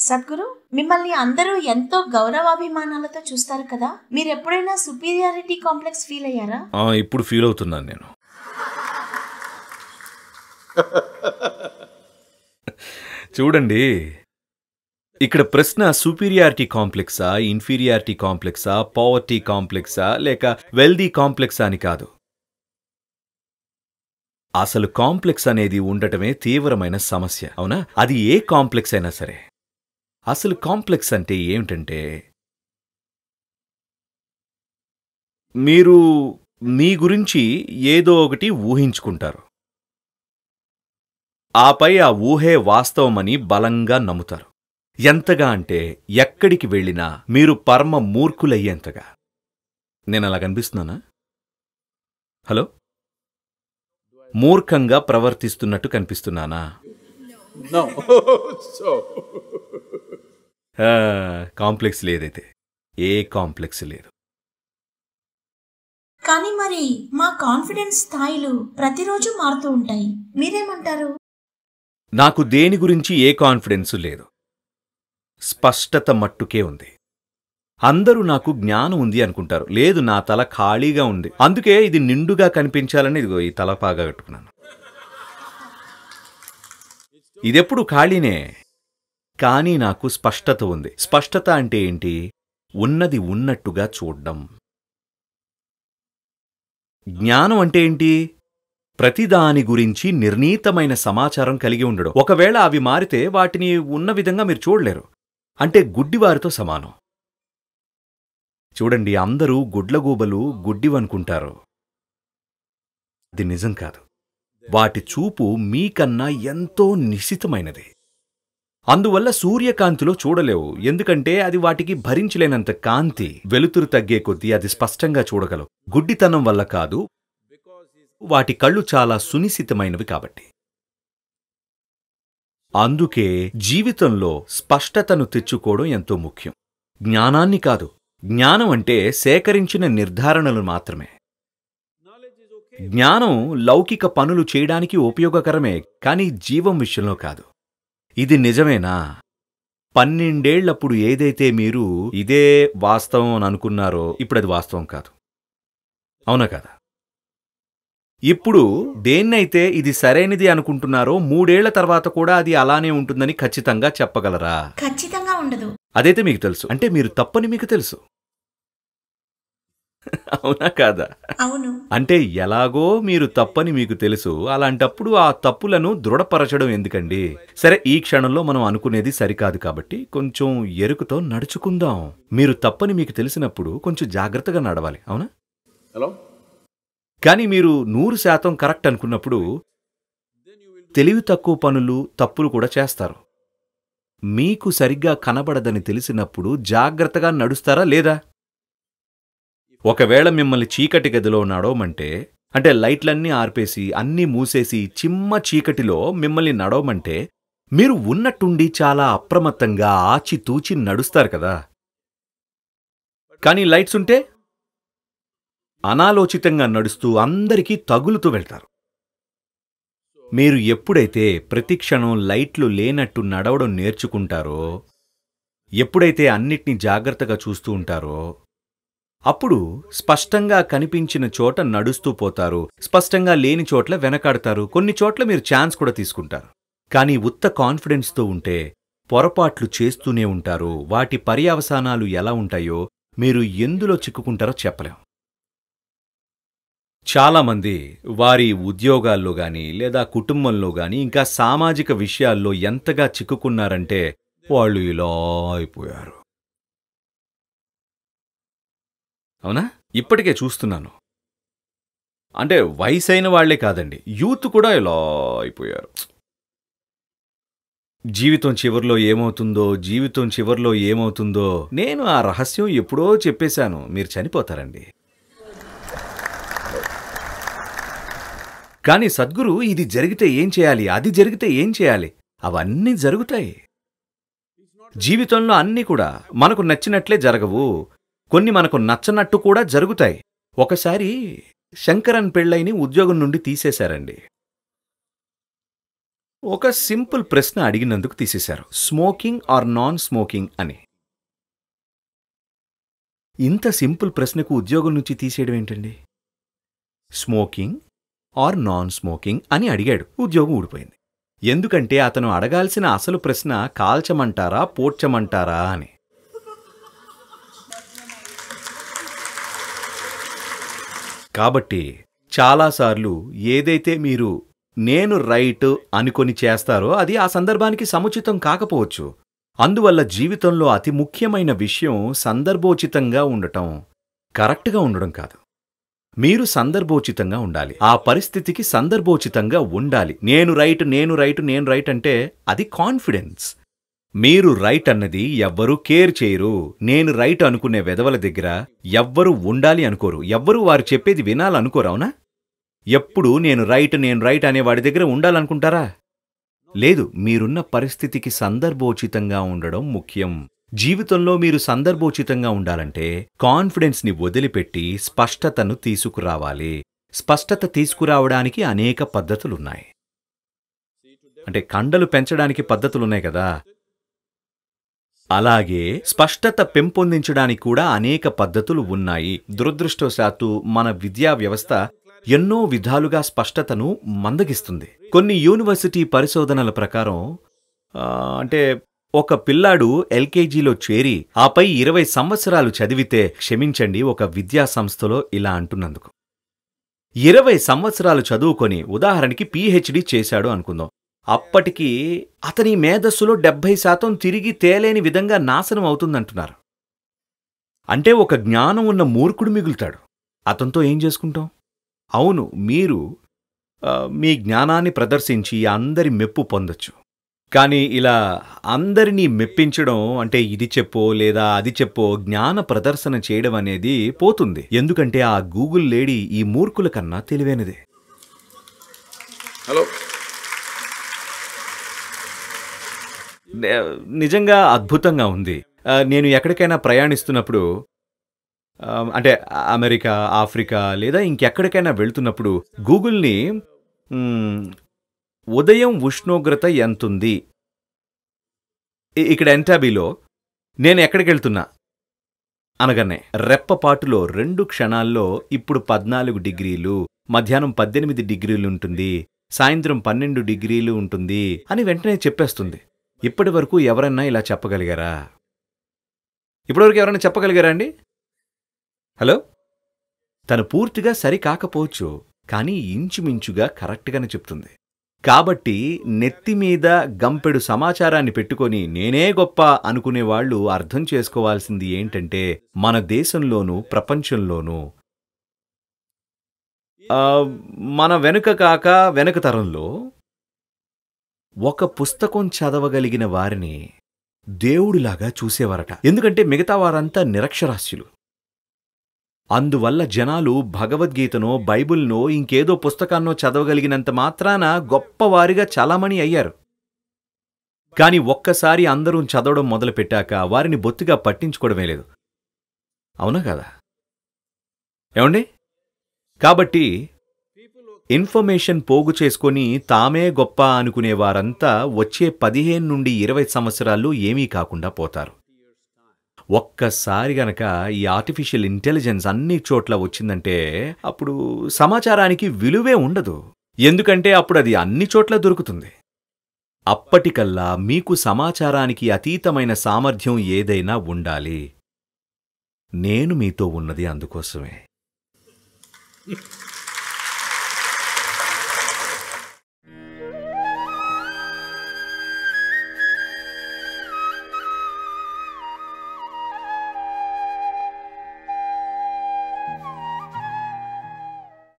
సద్గురు మిమ్మల్ని అందరూ ఎంతో గౌరవాభిమానాలతో చూస్తారు కదా మీరు ఎప్పుడైనా సుపీరియారిటీ కాంప్లెక్స్ ఫీల్ అయ్యారా ఆ, ఇప్పుడు ఫీల్ అవుతున్నాను నేను చూడండి ఇక్కడ ప్రశ్న సుపీరియారిటీ కాంప్లెక్సా ఇన్ఫీరియారిటీ కాంప్లెక్సా పవర్టీ కాంప్లెక్సా లేక వెల్దీ కాంప్లెక్సా అని కాదు అసలు కాంప్లెక్స్ అనేది ఉండటమే తీవ్రమైన సమస్య అవునా అది ఏ కాంప్లెక్స్ అయినా సరే అసలు కాంప్లెక్స్ అంటే ఏమిటంటే మీరు మీ గురించి ఏదో ఒకటి ఊహించుకుంటారు ఆపై ఆ ఊహే వాస్తవమని బలంగా నమ్ముతారు ఎంతగా అంటే ఎక్కడికి వెళ్ళినా మీరు పరమ మూర్ఖులయ్యేంతగా నేను అలా కనిపిస్తున్నానా హలో మూర్ఖంగా ప్రవర్తిస్తున్నట్టు కనిపిస్తున్నానా No. so, ఆ, కాంప్లెక్స్ లేదైతే ఏ కాంప్లెక్స్ లేదు కానీ మరి మా కాన్ఫిడెన్స్ స్థాయిలు ప్రతిరోజు మారుతూ ఉంటాయి మీరేమంటారు నాకు దేని గురించి ఏ కాన్ఫిడెన్సు లేదు స్పష్టత మట్టుకే ఉంది అందరూ నాకు జ్ఞానం ఉంది అనుకుంటారు లేదు నా తల ఖాళీగా ఉంది అందుకే ఇది నిండుగా కనిపించాలని ఇదిగో ఈ తలపాగా కట్టుకున్నాను ఇదెప్పుడు ఖాళీనే కానీ నాకు స్పష్టత ఉంది స్పష్టత అంటే ఏంటి ఉన్నది ఉన్నట్టుగా చూడ్డం జ్ఞానం అంటే ఏంటి ప్రతిదాని గురించి నిర్ణీతమైన సమాచారం కలిగి ఉండడం ఒకవేళ అవి మారితే వాటిని ఉన్న విధంగా మీరు చూడలేరు అంటే గుడ్డివారితో సమానం చూడండి అందరూ గుడ్లగూబలు గుడ్డివనుకుంటారు అది నిజం కాదు వాటి చూపు మీకన్నా ఎంతో నిశితమైనది అందువల్ల సూర్యకాంతిలో చూడలేవు ఎందుకంటే అది వాటికి భరించలేనంత కాంతి వెలుతురు తగ్గే కొద్దీ అది స్పష్టంగా చూడగలవు గుడ్డితనం వల్ల కాదు వాటి కళ్ళు చాలా సునిశితమైనవి కాబట్టి అందుకే జీవితంలో స్పష్టతను తెచ్చుకోవడం ఎంతో ముఖ్యం జ్ఞానాన్ని కాదు జ్ఞానం అంటే సేకరించిన నిర్ధారణలు మాత్రమే జ్ఞానం లౌకిక పనులు చేయడానికి ఉపయోగకరమే కానీ జీవం విషయంలో కాదు ఇది నిజమేనా పన్నెండేళ్లప్పుడు ఏదైతే మీరు ఇదే వాస్తవం అని అనుకున్నారో ఇప్పుడు అది వాస్తవం కాదు అవునా కదా ఇప్పుడు దేన్నైతే ఇది సరైనది అనుకుంటున్నారో మూడేళ్ల తర్వాత కూడా అది అలానే ఉంటుందని ఖచ్చితంగా చెప్పగలరా ఖచ్చితంగా ఉండదు అదైతే మీకు తెలుసు అంటే మీరు తప్పని మీకు తెలుసు అవునా కాదా అవును అంటే ఎలాగో మీరు తప్పని మీకు తెలుసు అలాంటప్పుడు ఆ తప్పులను దృఢపరచడం ఎందుకండి సరే ఈ క్షణంలో మనం అనుకునేది సరికాదు కాబట్టి కొంచెం ఎరుకుతో నడుచుకుందాం మీరు తప్పని మీకు తెలిసినప్పుడు కొంచెం జాగ్రత్తగా నడవాలి అవునా hello? కానీ మీరు నూరు శాతం కరెక్ట్ అనుకున్నప్పుడు తెలివి తక్కువ పనులు తప్పులు కూడా చేస్తారు మీకు సరిగ్గా కనబడదని తెలిసినప్పుడు జాగ్రత్తగా నడుస్తారా లేదా ఒకవేళ మిమ్మల్ని చీకటి గదిలో నడవమంటే అంటే లైట్లన్నీ ఆర్పేసి అన్నీ మూసేసి చిమ్మ చీకటిలో మిమ్మల్ని నడవమంటే మీరు ఉన్నట్టుండి చాలా అప్రమత్తంగా ఆచితూచి నడుస్తారు కదా కానీ లైట్స్ ఉంటే అనాలోచితంగా నడుస్తూ అందరికీ తగులుతూ వెళ్తారు మీరు ఎప్పుడైతే ప్రతిక్షణం లైట్లు లేనట్టు నడవడం నేర్చుకుంటారో ఎప్పుడైతే అన్నిటినీ జాగ్రత్తగా చూస్తూ ఉంటారో అప్పుడు స్పష్టంగా కనిపించిన చోట నడుస్తూ పోతారు స్పష్టంగా లేని చోట్ల వెనకాడతారు కొన్ని చోట్ల మీరు ఛాన్స్ కూడా తీసుకుంటారు కానీ ఉత్త కాన్ఫిడెన్స్తో ఉంటే పొరపాట్లు చేస్తూనే ఉంటారు వాటి పర్యవసానాలు ఎలా ఉంటాయో మీరు ఎందులో చిక్కుకుంటారో చెప్పలేం చాలామంది వారి ఉద్యోగాల్లో గాని లేదా కుటుంబంలో గాని ఇంకా సామాజిక విషయాల్లో ఎంతగా చిక్కుకున్నారంటే వాళ్ళు ఇలా అయిపోయారు అవునా ఇప్పటికే చూస్తున్నాను అంటే వయసైన వాళ్లే కాదండి యూత్ కూడా ఇలా అయిపోయారు జీవితం చివర్లో ఏమవుతుందో జీవితం చివర్లో ఏమవుతుందో నేను ఆ రహస్యం ఎప్పుడో చెప్పేశాను మీరు చనిపోతారండి కానీ సద్గురు ఇది జరిగితే ఏం చేయాలి అది జరిగితే ఏం చేయాలి అవన్నీ జరుగుతాయి జీవితంలో అన్నీ కూడా మనకు నచ్చినట్లే జరగవు కొన్ని మనకు నచ్చనట్టు కూడా జరుగుతాయి ఒకసారి శంకరన్ పెళ్ళైని ఉద్యోగం నుండి తీసేశారండి ఒక సింపుల్ ప్రశ్న అడిగినందుకు తీసేశారు స్మోకింగ్ ఆర్ నాన్ స్మోకింగ్ అని ఇంత సింపుల్ ప్రశ్నకు ఉద్యోగం నుంచి తీసేయడం ఏంటండి స్మోకింగ్ ఆర్ నాన్ స్మోకింగ్ అని అడిగాడు ఉద్యోగం ఊడిపోయింది ఎందుకంటే అతను అడగాల్సిన అసలు ప్రశ్న కాల్చమంటారా పోడ్చమంటారా అని కాబట్టి చాలాసార్లు ఏదైతే మీరు నేను రైట్ అనుకొని చేస్తారో అది ఆ సందర్భానికి సముచితం కాకపోవచ్చు అందువల్ల జీవితంలో అతి ముఖ్యమైన విషయం సందర్భోచితంగా ఉండటం కరెక్ట్గా ఉండడం కాదు మీరు సందర్భోచితంగా ఉండాలి ఆ పరిస్థితికి సందర్భోచితంగా ఉండాలి నేను రైట్ నేను రైట్ నేను రైట్ అంటే అది కాన్ఫిడెన్స్ మీరు రైట్ అన్నది ఎవ్వరూ కేర్ చేయరు నేను రైట్ అనుకునే వెధవల దగ్గర ఎవ్వరూ ఉండాలి అనుకోరు ఎవ్వరూ వారు చెప్పేది వినాలనుకోరు అవునా ఎప్పుడు నేను రైట్ నేను రైట్ అనే వాడి దగ్గర ఉండాలనుకుంటారా లేదు మీరున్న పరిస్థితికి సందర్భోచితంగా ఉండడం ముఖ్యం జీవితంలో మీరు సందర్భోచితంగా ఉండాలంటే కాన్ఫిడెన్స్ని వదిలిపెట్టి స్పష్టతను తీసుకురావాలి స్పష్టత తీసుకురావడానికి అనేక పద్ధతులున్నాయి అంటే కండలు పెంచడానికి పద్ధతులున్నాయి కదా అలాగే స్పష్టత పెంపొందించడానికి కూడా అనేక పద్ధతులు ఉన్నాయి దురదృష్టవశాత్తు మన విద్యా వ్యవస్థ ఎన్నో విధాలుగా స్పష్టతను మందగిస్తుంది కొన్ని యూనివర్సిటీ పరిశోధనల ప్రకారం ఆ, అంటే ఒక పిల్లాడు ఎల్కేజీలో చేరి ఆపై ఇరవై సంవత్సరాలు చదివితే క్షమించండి ఒక విద్యా సంస్థలో ఇలా అంటున్నందుకు ఇరవై సంవత్సరాలు చదువుకొని ఉదాహరణకి పీహెచ్డీ చేశాడు అనుకుందాం అప్పటికి అతని మేధస్సులో డెబ్భై శాతం తిరిగి తేలేని విధంగా నాశనం అవుతుందంటున్నారు అంటే ఒక జ్ఞానం ఉన్న మూర్ఖుడు మిగులుతాడు అతనితో ఏం చేసుకుంటాం అవును మీరు ఆ, మీ జ్ఞానాన్ని ప్రదర్శించి అందరి మెప్పు పొందొచ్చు కానీ ఇలా అందరినీ మెప్పించడం అంటే ఇది చెప్పో లేదా అది చెప్పో జ్ఞాన ప్రదర్శన చేయడం అనేది పోతుంది ఎందుకంటే ఆ గూగుల్ లేడీ ఈ మూర్ఖుల కన్నా తెలివైనదే Hello? నే- నిజంగా అద్భుతంగా ఉంది ఆ, నేను ఎక్కడికైనా ప్రయాణిస్తున్నప్పుడు ఆ, అంటే అమెరికా ఆఫ్రికా లేదా ఇంకెక్కడికైనా వెళ్తున్నప్పుడు గూగుల్ని మ్, ఉదయం ఉష్ణోగ్రత ఎంతుంది ఇ- ఇక్కడ ఎంటాబీలో నేను ఎక్కడికి వెళ్తున్నా అనగానే రెప్పపాటులో రెండు క్షణాల్లో ఇప్పుడు పద్నాలుగు డిగ్రీలు మధ్యాహ్నం పద్దెనిమిది డిగ్రీలు ఉంటుంది సాయంత్రం పన్నెండు డిగ్రీలు ఉంటుంది అని వెంటనే చెప్పేస్తుంది ఇప్పటి వరకు ఎవరన్నా ఇలా చెప్పగలిగారా ఇప్పటివరకు ఎవరైనా చెప్పగలిగారా అండి హలో తను పూర్తిగా సరి కాకపోవచ్చు కానీ ఇంచుమించుగా కరెక్ట్గానే చెప్తుంది కాబట్టి నెత్తి మీద గంపెడు సమాచారాన్ని పెట్టుకొని నేనే గొప్ప అనుకునే వాళ్ళు అర్థం చేసుకోవాల్సింది ఏంటంటే మన దేశంలోనూ ప్రపంచంలోనూ ఆ, మన వెనుక కాక వెనుక తరంలో ఒక పుస్తకం చదవగలిగిన వారిని దేవుడిలాగా చూసేవారట ఎందుకంటే మిగతా వారంతా నిరక్షరాస్యులు అందువల్ల జనాలు భగవద్గీతనో బైబిల్నో ఇంకేదో పుస్తకాన్నో చదవగలిగినంత మాత్రాన గొప్పవారిగా చలామణి అయ్యారు కాని ఒక్కసారి అందరూ చదవడం మొదలుపెట్టాక వారిని బొత్తిగా పట్టించుకోవడమే లేదు అవునా కదా ఏమండి కాబట్టి ఇన్ఫర్మేషన్ పోగు చేసుకొని తామే గొప్ప అనుకునే వారంతా వచ్చే పదిహేను నుండి ఇరవై సంవత్సరాలు ఏమీ కాకుండా పోతారు ఒక్కసారి గనక ఈ ఆర్టిఫిషియల్ ఇంటెలిజెన్స్ అన్ని చోట్ల వచ్చిందంటే అప్పుడు సమాచారానికి విలువే ఉండదు ఎందుకంటే అప్పుడు అది అన్ని చోట్ల దొరుకుతుంది అప్పటికల్లా మీకు సమాచారానికి అతీతమైన సామర్థ్యం ఏదైనా ఉండాలి నేను మీతో ఉన్నది అందుకోసమే